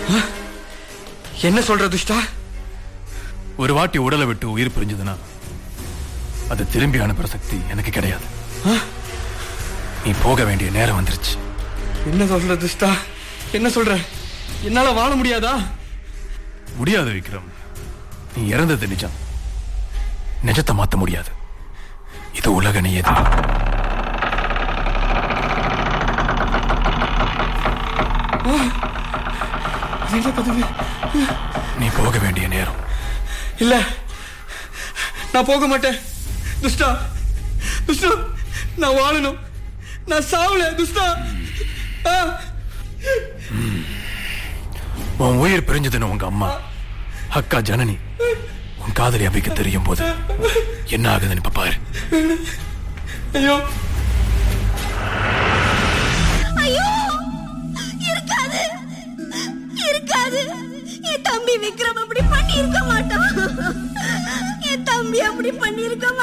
என்ன சொல்ற துஷ்டா ஒரு வாட்டி உடலை விட்டு உயிர் பிரிஞ்சதுன்னா அது திரும்பி அனுப்புற சக்தி எனக்கு கிடையாது நீ போக வேண்டிய நேரம் வந்துருச்சு என்ன சொல்ற துஷ்டா என்ன சொல்ற என்னால வாழ முடியாதா முடியாது விக்ரம் நீ இறந்தது நிஜம் நிஜத்தை மாத்த முடியாது இது உலக நியதி என்ன கதவு நீ போக வேண்டிய நேரம் இல்ல நான் போக மாட்டேன் துஷ்டா துஷ்டா நான் வாழணும் நான் சாவல துஷ்டா ஆ, உன் உயிர் பிரிஞ்சதுன்னு உங்க அம்மா அக்கா ஜனனி உன் காதலி அபிக்கு தெரியும் போது என்ன ஆகுதுன்னு இப்ப பாரு ஐயோ ஐயோ இருக்காது இருக்காது என் தம்பி விக்ரம் அப்படி பண்ணி இருக்க மாட்டான் என் தம்பி அப்படி பண்ணி இருக்க